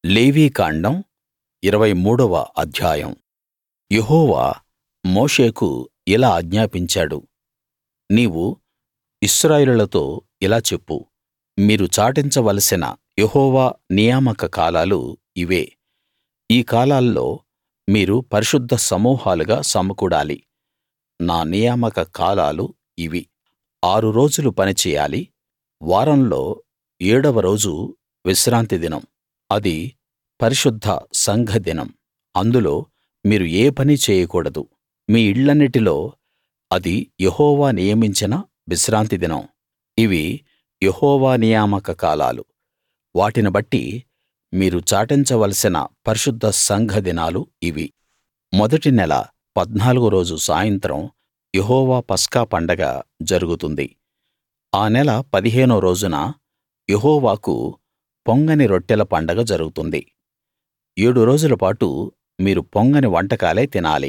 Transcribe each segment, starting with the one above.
లేవీకాండం ఇరవై మూడవ అధ్యాయం యెహోవా మోషేకు ఇలా ఆజ్ఞాపించాడు నీవు ఇశ్రాయేలీయులతో ఇలా చెప్పు మీరు చాటించవలసిన యెహోవా నియామక కాలాలు ఇవే ఈ కాలాల్లో మీరు పరిశుద్ధ సమూహాలుగా సమకూడాలి నా నియామక కాలాలు ఇవి ఆరు రోజులు పని చెయ్యాలి వారంలో ఏడవ రోజు విశ్రాంతి దినం అది పరిశుద్ధ సంఘ దినం అందులో మీరు ఏ పనీ చేయకూడదు మీ ఇళ్ళన్నిటిలో అది యెహోవా నియమించిన విశ్రాంతి దినం ఇవి యెహోవా నియామక కాలాలు వాటిని బట్టి మీరు చాటించవలసిన పరిశుద్ధ సంఘ దినాలు ఇవి మొదటి నెల పద్నాలుగో రోజు సాయంత్రం యెహోవా పస్కా పండగ జరుగుతుంది ఆ నెల పదిహేనో రోజున యెహోవాకు పొంగని రొట్టెల పండగ జరుగుతుంది ఏడు రోజుల పాటు మీరు పొంగని వంటకాలే తినాలి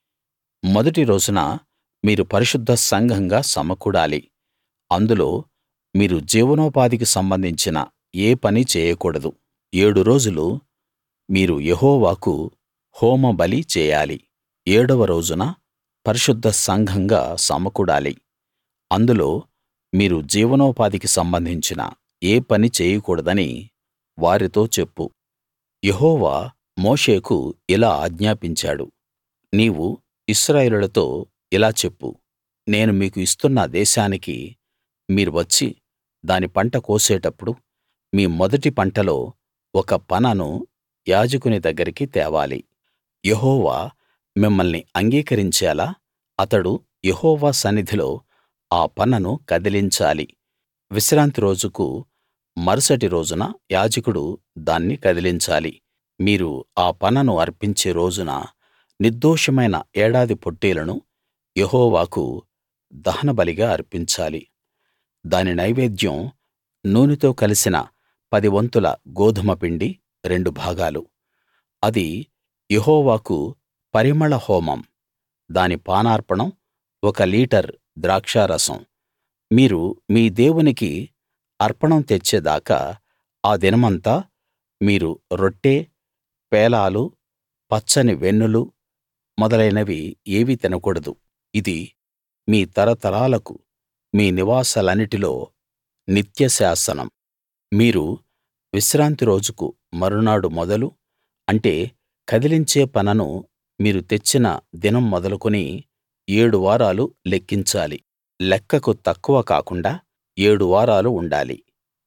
మొదటి రోజున మీరు పరిశుద్ధ సంఘంగా సమకూడాలి అందులో మీరు జీవనోపాధికి సంబంధించిన ఏ పనీ చేయకూడదు ఏడు రోజులు మీరు యెహోవాకు హోమబలి చేయాలి ఏడవ రోజున పరిశుద్ధ సంఘంగా సమకూడాలి అందులో మీరు జీవనోపాధికి సంబంధించిన ఏ పనీ చేయకూడదని వారితో చెప్పు యెహోవా మోషేకు ఇలా ఆజ్ఞాపించాడు నీవు ఇశ్రాయేలీయులతో ఇలా చెప్పు నేను మీకు ఇస్తున్న దేశానికి మీరు వచ్చి దాని పంట కోసేటప్పుడు మీ మొదటి పంటలో ఒక పనను యాజకుని దగ్గరికి తేవాలి యెహోవా మిమ్మల్ని అంగీకరించేలా అతడు యెహోవా సన్నిధిలో ఆ పనను కదిలించాలి విశ్రాంతి రోజుకు మరుసటి రోజున యాజకుడు దాన్ని కదిలించాలి మీరు ఆ పనను అర్పించే రోజున నిర్దోషమైన ఏడాది పొట్టేలును యెహోవాకు దహనబలిగా అర్పించాలి దాని నైవేద్యం నూనెతో కలిసిన పది వంతుల గోదుమ పిండి రెండు భాగాలు అది యెహోవాకు పరిమళ హోమం దాని పానార్పణం ఒక లీటర్ ద్రాక్షారసం మీరు మీ దేవునికి అర్పణం తెచ్చేదాకా ఆ దినమంతా మీరు రొట్టె పేలాలు పచ్చని వెన్నులు మొదలైనవి ఏవీ తినకూడదు ఇది మీ తరతరాలకు మీ నివాసాలన్నిటిలో నిత్య శాసనం మీరు విశ్రాంతి రోజుకు మరునాడు మొదలు అంటే కదిలించే పనను మీరు తెచ్చిన దినం మొదలుకుని ఏడు వారాలు లెక్కించాలి లెక్కకు తక్కువ కాకుండా ఏడు వారాలు ఉండాలి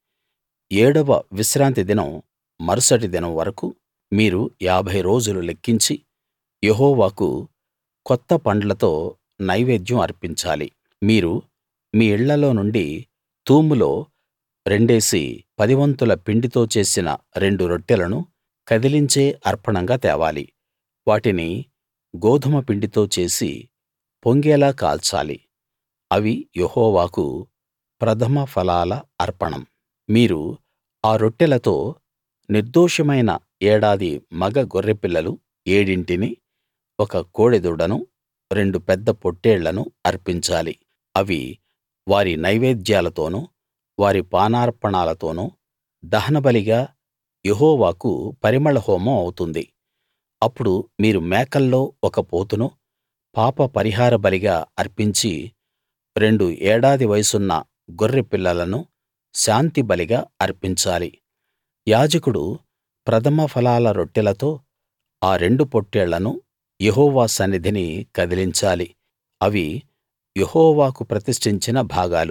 ఏడవ విశ్రాంతి దినం మరుసటి దినం వరకూ మీరు ఏభై రోజులు లెక్కించి యెహోవాకు కొత్త పండ్లతో నైవేద్యం అర్పించాలి మీరు మీ ఇళ్ళలో నుండి తూములో రెండేసి పదివంతుల పిండితో చేసిన రెండు రొట్టెలను కదిలించే అర్పణంగా తేవాలి వాటిని గోదుమ పిండితో చేసి పొంగేలా కాల్చాలి అవి యెహోవాకు ప్రథమ ఫలాల అర్పణం మీరు ఆ రొట్టెలతో నిర్దోషమైన ఏడాది మగ గొర్రెపిల్లలు ఏడింటిని ఒక కోడెదూడను రెండు పెద్ద పొట్టేళ్లను అర్పించాలి అవి వారి నైవేద్యాలతోనూ వారి పానార్పణాలతోనూ దహనబలిగా యెహోవాకు పరిమళ హోమం అవుతుంది అప్పుడు మీరు మేకల్లో ఒక పోతును పాప పరిహార బలిగా అర్పించి రెండు ఏడాది వయసున్న గొర్రె పిల్లలను శాంతి బలిగా అర్పించాలి యాజకుడు ప్రథమ ఫలాల రొట్టెలతో ఆ రెండు పొట్టేళ్లను యెహోవా సన్నిధిని కదిలించాలి అవి యెహోవాకు ప్రతిష్ఠించిన భాగాలు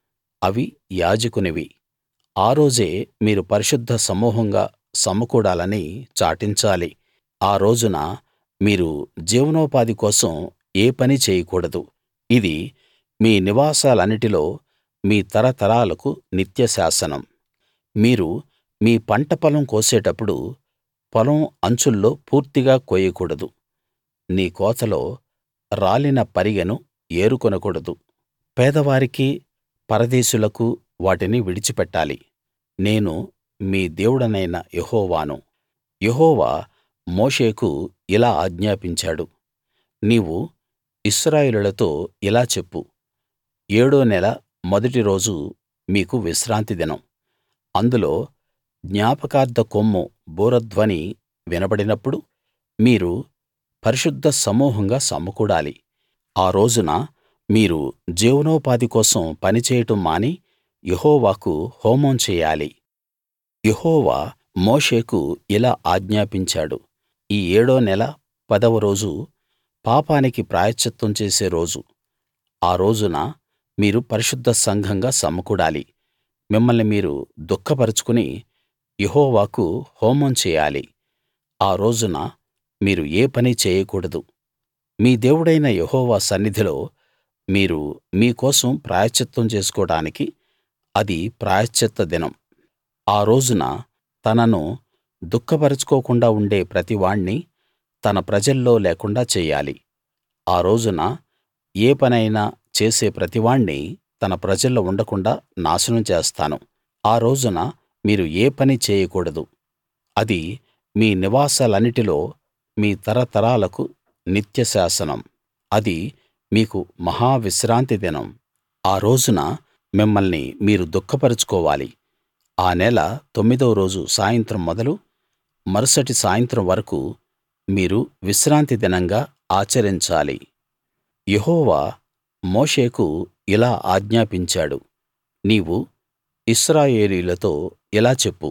అవి యాజకునివి ఆ రోజే మీరు పరిశుద్ధ సమూహంగా సమకూడాలని చాటించాలి ఆ రోజున మీరు జీవనోపాధి కోసం ఏ పనీ చేయకూడదు ఇది మీ నివాసాలన్నిటిలో మీ తరతరాలకు నిత్య శాసనం మీరు మీ పంట పొలం కోసేటప్పుడు పొలం అంచుల్లో పూర్తిగా కోయకూడదు నీ కోతలో రాలిన పరిగెను ఏరుకొనకూడదు పేదవారికి పరదేశులకు వాటిని విడిచిపెట్టాలి నేను మీ దేవుడనైన యెహోవాను యెహోవా మోషేకు ఇలా ఆజ్ఞాపించాడు నీవు ఇశ్రాయేలీయులతో ఇలా చెప్పు ఏడో నెల మొదటి రోజు మీకు విశ్రాంతి దినం అందులో జ్ఞాపకార్థ కొమ్ము బూరధ్వని వినబడినప్పుడు మీరు పరిశుద్ధ సమూహంగా సమకూడాలి ఆ రోజున మీరు జీవనోపాధి కోసం పని చేయడం మాని యెహోవాకు హోమం చెయ్యాలి యెహోవా మోషేకు ఇలా ఆజ్ఞాపించాడు ఈ ఏడో నెల పదవ రోజు పాపానికి ప్రాయశ్చిత్తం చేసే రోజు ఆ రోజున మీరు పరిశుద్ధ సంఘంగా సమకూడాలి మిమ్మల్ని మీరు దుఃఖపరచుకుని యెహోవాకు హోమం చేయాలి ఆ రోజున మీరు ఏ పనీ చేయకూడదు మీ దేవుడైన యెహోవా సన్నిధిలో మీరు మీ కోసం ప్రాయశ్చిత్తం చేసుకోడానికి అది ప్రాయశ్చిత్త దినం ఆ రోజున తనను దుఃఖపరచుకోకుండా ఉండే ప్రతివాణ్ణి తన ప్రజల్లో లేకుండా చెయ్యాలి ఆ రోజున ఏ పనైనా చేసే ప్రతివాణ్ణి తన ప్రజల్లో ఉండకుండాా నాశనం చేస్తాను ఆ రోజున మీరు ఏ పనీ చేయకూడదు అది మీ నివాసాలన్నిటిలో మీ తరతరాలకు నిత్య శాసనం అది మీకు మహా విశ్రాంతి దినం ఆ రోజున మిమ్మల్ని మీరు దుఃఖపరచుకోవాలి ఆ నెల తొమ్మిదో రోజు సాయంత్రం మొదలు మరుసటి సాయంత్రం వరకూ మీరు విశ్రాంతి దినంగా ఆచరించాలి యెహోవా మోషేకు ఇలా ఆజ్ఞాపించాడు నీవు ఇశ్రాయేలీయులతో ఇలా చెప్పు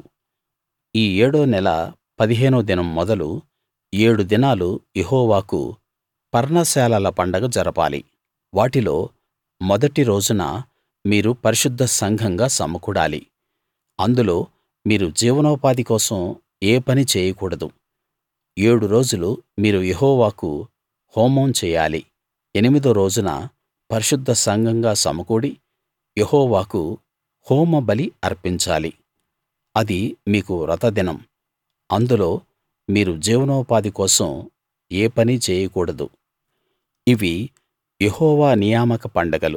ఈ ఏడో నెల పదిహేనో దినం మొదలు ఏడు దినాలు యెహోవాకు పర్ణశాలల పండగ జరపాలి వాటిలో మొదటి రోజున మీరు పరిశుద్ధ సంఘంగా సమకూడాలి అందులో మీరు జీవనోపాధి కోసం ఏ పనీ చేయకూడదు ఏడు రోజులు మీరు యెహోవాకు హోమం చెయ్యాలి ఎనిమిదో రోజున పరిశుద్ధ సంఘంగా సమకూడి యెహోవాకు హోమబలి అర్పించాలి అది మీకు వ్రతదినం అందులో మీరు జీవనోపాధి కోసం ఏ పనీ చేయకూడదు ఇవి యెహోవా నియామక పండగలు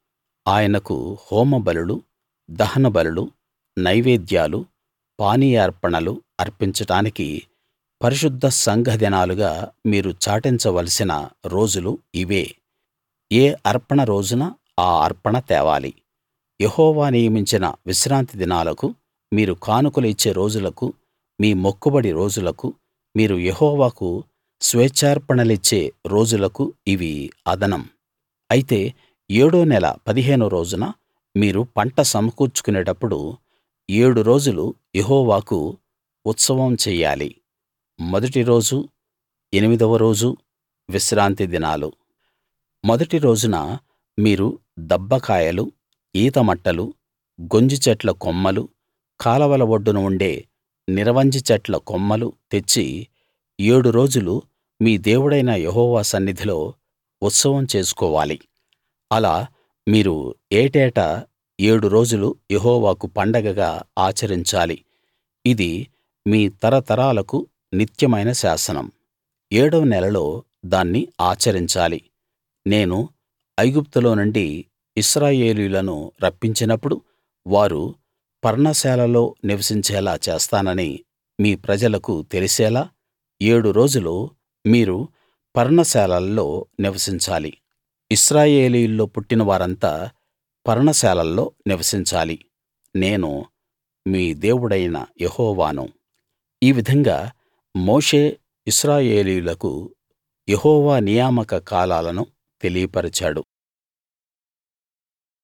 ఆయనకు హోమబలులు దహనబలులు నైవేద్యాలు పానీయార్పణలు అర్పించడానికి పరిశుద్ధ సంఘ దినాలుగా మీరు చాటించవలసిన రోజులు ఇవే ఏ అర్పణ రోజున ఆ అర్పణ తేవాలి యెహోవా నియమించిన విశ్రాంతి దినాలకు మీరు కానుకలు ఇచ్చే రోజులకు మీ మొక్కుబడి రోజులకు మీరు యెహోవాకు స్వేచ్ఛార్పణలిచ్చే రోజులకు ఇవి అదనం అయితే ఏడో నెల పదిహేనో రోజున మీరు పంట సమకూర్చుకునేటప్పుడు ఏడు రోజులు యెహోవాకు ఉత్సవం చెయ్యాలి మొదటి రోజు ఎనిమిదవ రోజు విశ్రాంతి దినాలు మొదటి రోజున మీరు దబ్బకాయలు ఈతమట్టలు గొంజి చెట్ల కొమ్మలు కాలవల ఒడ్డున ఉండే నిరవంజి చెట్ల కొమ్మలు తెచ్చి ఏడు రోజులు మీ దేవుడైన యెహోవా సన్నిధిలో ఉత్సవం చేసుకోవాలి అలా మీరు ఏటేటా ఏడు రోజులు యెహోవాకు పండగగా ఆచరించాలి ఇది మీ తరతరాలకు నిత్యమైన శాసనం ఏడవ నెలలో దాన్ని ఆచరించాలి నేను ఐగుప్తులో నుండి ఇశ్రాయేలీయులను రప్పించినప్పుడు వారు పర్ణశాలలో నివసించేలా చేస్తానని మీ ప్రజలకు తెలిసేలా ఏడు రోజులు మీరు పర్ణశాలల్లో నివసించాలి ఇశ్రాయేలీయుల్లో పుట్టిన వారంతా పర్ణశాలల్లో నివసించాలి నేను మీ దేవుడైన యెహోవాను ఈ విధంగా మోషే ఇశ్రాయేలీయులకు యెహోవా నియామక కాలాలను తెలియపరిచాడు